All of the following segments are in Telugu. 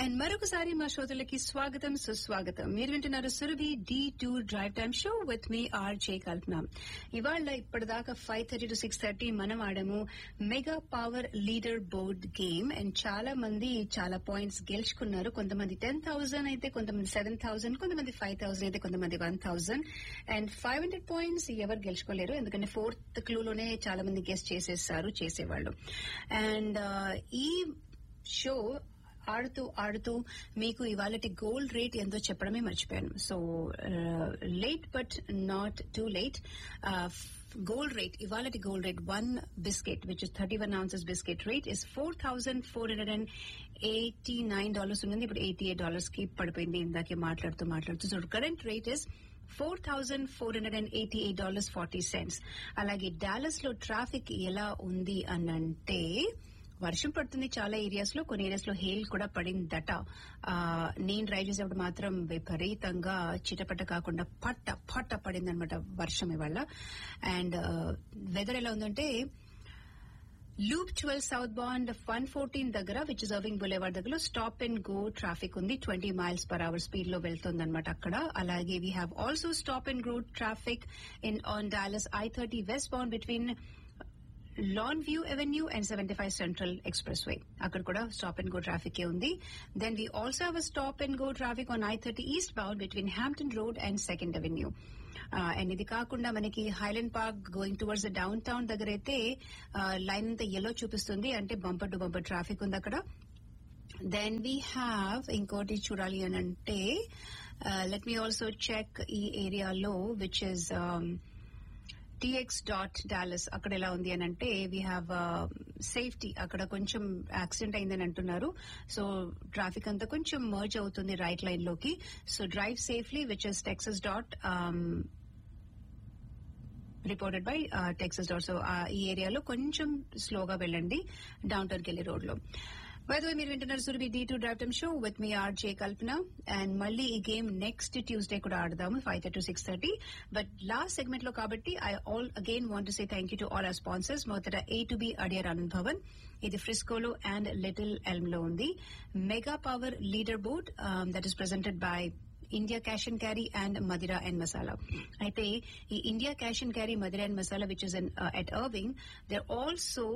అండ్ మరొకసారి మా శ్రోతలకి స్వాగతం సుస్వాగతం మీరు వింటున్నారు Surabhi D two drive time show with me RJ Kalpana ఇవాళ ఇప్పటిదాకా five thirty to six thirty మనం ఆడము mega power leaderboard game and చాలా మంది చాలా పాయింట్స్ గెలుచుకున్నారు కొంతమంది టెన్ థౌసండ్ అయితే కొంతమంది సెవెన్ థౌసండ్ కొంతమంది ఫైవ్ థౌసండ్ అయితే కొంతమంది one thousand and five hundred points ఎవరు గెలుచుకోలేరు ఎందుకంటే ఫోర్త్ క్లూలోనే చాలా మంది గెస్ట్ చేసేస్తారు చేసేవాళ్ళు అండ్ ఈ షో ఆడుతూ ఆడుతూ మీకు ఇవాళ గోల్డ్ రేట్ ఎంతో చెప్పడమే మర్చిపోయాను so late but not too late gold rate ఇవాళ gold rate one biscuit which is thirty one ounces biscuit rate is four thousand four hundred and eighty nine dollars ఉంది ఇప్పుడు ఎయిటీ ఎయిట్ డాలర్స్ కి పడిపోయింది ఇందాకే మాట్లాడుతూ మాట్లాడుతూ so current rate is four thousand four hundred and eighty eight dollars forty cents అలాగే డాలస్ లో ట్రాఫిక్ ఎలా ఉంది అనంటే వర్షం పడుతుంది చాలా ఏరియాస్ లో కొన్ని ఏరియాస్ లో హేల్ కూడా పడిందట నేను డ్రైవ్ చేసేప్పుడు మాత్రం విపరీతంగా చిటపట కాకుండా పట్ట పట్ట పడిందనమాట వర్షం ఇవాళ అండ్ వెదర్ ఎలా ఉందంటే loop twelve southbound one fourteen దగ్గర విచ్ ఇస్ అర్వింగ్ బులేవార్డ్ దగ్గర స్టాప్ అండ్ గో ట్రాఫిక్ ఉంది twenty miles per hour speed లో వెళ్తుందన్నమాట అక్కడ అలాగే we have also stop and go traffic in on Dallas I thirty westbound between Lawnview Avenue and seventy five Central Expressway అక్కడ కూడా స్టాప్ అండ్ గో ట్రాఫిక్ ఉంది then we also have stop and go traffic on I thirty eastbound between Hampton Road and Second Avenue and ఇది కాకుండా మనకి Highland Park going towards the downtown దగ్గర అయితే లైన్ అంతా ఎల్లో చూపిస్తుంది అంటే బంపర్ టు బంపర్ ట్రాఫిక్ ఉంది అక్కడ దెన్ వీ హ్యావ్ ఇంకోటి చూడాలి అని అంటే లెట్ మీ ఆల్సో చెక్ ఈ ఏరియాలో which is TX dot Dallas అక్కడ ఎలా ఉంది అని అంటే వీ హ్యావ్ సేఫ్టీ అక్కడ కొంచెం యాక్సిడెంట్ అయిందని అంటున్నారు సో ట్రాఫిక్ అంతా కొంచెం మర్జ్ అవుతుంది రైట్ లైన్ లోకి so drive safely which is Texas dot reported by Texas dot so ఈ ఏరియాలో కొంచెం స్లోగా వెళ్ళండి డౌన్ టౌన్ కెళ్లి రోడ్ లో వే మీరు వింటున్నారు Surabhi D two drive time show with me RJ Kalpana and మళ్ళీ ఈ గేమ్ నెక్స్ట్ ట్యూస్డే కూడా ఆడదాము five thirty six thirty but last segment లో కాబట్టి I all again want say thank you to all our sponsors మొదట A to B Adyar Anand Bhavan ఇది ఫ్రిస్కోలో అండ్ లిటిల్ ఎల్మ్ లో ఉంది mega power leaderboard that is presented by India Cash and Carry and Madira and Masala అయితే ఈ India Cash and Carry Madira and Masala which is at Irving there also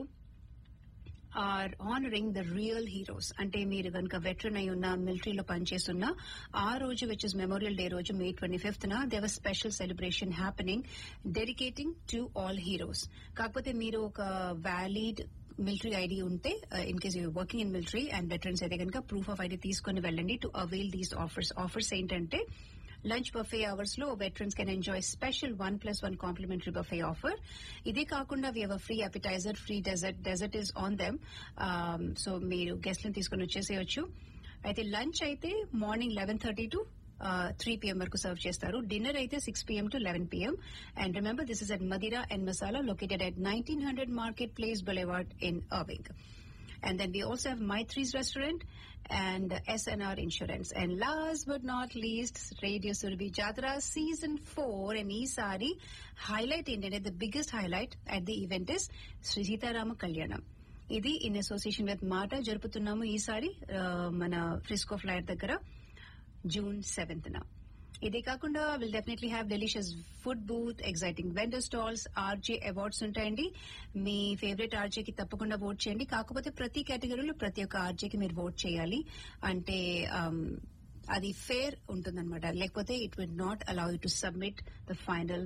are honoring the real heroes అంటే మీరు కనుక వెటరన్ అయి ఉన్న మిలిటరీలో పనిచేస్తున్నా ఆ రోజు విచ్ ఇస్ మెమోరియల్ డే రోజు మే ట్వంటీ ఫిఫ్త్ న there special celebration happening dedicating to all heroes కాకపోతే మీరు ఒక వ్యాలిడ్ మిలిటరీ ఐడి ఉంటే in case you working in military and veterans అయితే కనుక ప్రూఫ్ ఆఫ్ ఐడి తీసుకుని వెళ్ళండి to avail these offers offers ఏంటంటే లంచ్ బఫే అవర్స్ లో veterans can enjoy special one plus one complimentary buffet offer ఇదే కాకుండా we free appetizer free dessert dessert is on them so మీరు గెస్ట్లను తీసుకుని వచ్చేసేయచ్చు అయితే లంచ్ అయితే morning eleven thirty to three PM వరకు సర్వ్ చేస్తారు డిన్నర్ అయితే six PM to eleven PM and remember this is at Madira and Masala located at nineteen hundred Marketplace Boulevard in Irving And then we also have Maitri's Restaurant and SNR Insurance. And last but not least, Radio Surabhi Jatra Season 4 and Isari highlight in the biggest highlight at the event is Sri Sitarama Kalyanam. ఇది ఇన్ అసోసియేషన్ విత్ మాట జరుపుతున్నాము ఈసారి మన ఫ్రిస్కో ఫ్లైట్ దగ్గర జూన్ సెవెంత్ న ఇదే కాకుండా will definitely have delicious food booth exciting vendor stalls RJ awards ఉంటాయండి మీ ఫేవరెట్ ఆర్జేకి తప్పకుండా ఓట్ చేయండి కాకపోతే ప్రతి కేటగిరీలో ప్రతి ఒక్క ఆర్జేకి మీరు ఓట్ చేయాలి అంటే అది ఫేర్ ఉంటుందన్నమాట లేకపోతే it will not allow you to submit the final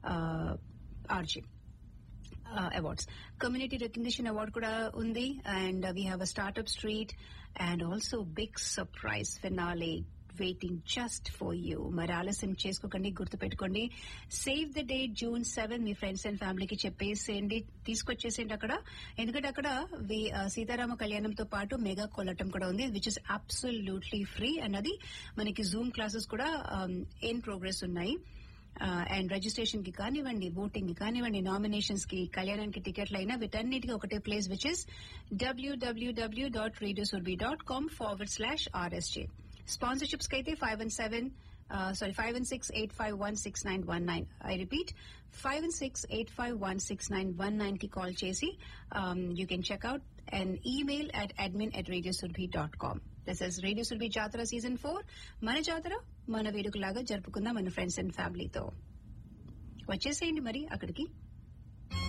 RJ awards community recognition award కూడా ఉంది and we have a startup street and also big surprise finale waiting just for you మరి ఆలస్యం చేసుకోకండి గుర్తుపెట్టుకోండి save the day June seven మీ ఫ్రెండ్స్ అండ్ ఫ్యామిలీకి చెప్పేసేయండి తీసుకొచ్చేసేయండి అక్కడ ఎందుకంటే అక్కడ సీతారామ కళ్యాణంతో పాటు మెగా కొలటం కూడా ఉంది విచ్ ఇస్ అబ్సల్యూట్లీ ఫ్రీ అన్నది మనకి జూమ్ క్లాసెస్ కూడా ఇన్ ప్రోగ్రెస్ ఉన్నాయి అండ్ రిజిస్ట్రేషన్ కి కానివ్వండి ఓటింగ్ కి కానివ్వండి నామినేషన్స్ కి కళ్యాణానికి టికెట్లు అయినా వీటన్నిటికీ ఒకటే place which is WWW dot radio Surabhi dot com forward slash RSJ sponsorships కి అయితే five one seven sorry five one six eight five one six nine one nine I repeat five one six eight five one six nine one nine కి కాల్ చేసి you can check out and email at admin at radio Surabhi dot com this is radio Surabhi Jatara season four మన జాతర మన వేడుకలాగా జరుపుకుందాం మన ఫ్రెండ్స్ అండ్ ఫ్యామిలీతో వచ్చేసేయండి మరి అక్కడికి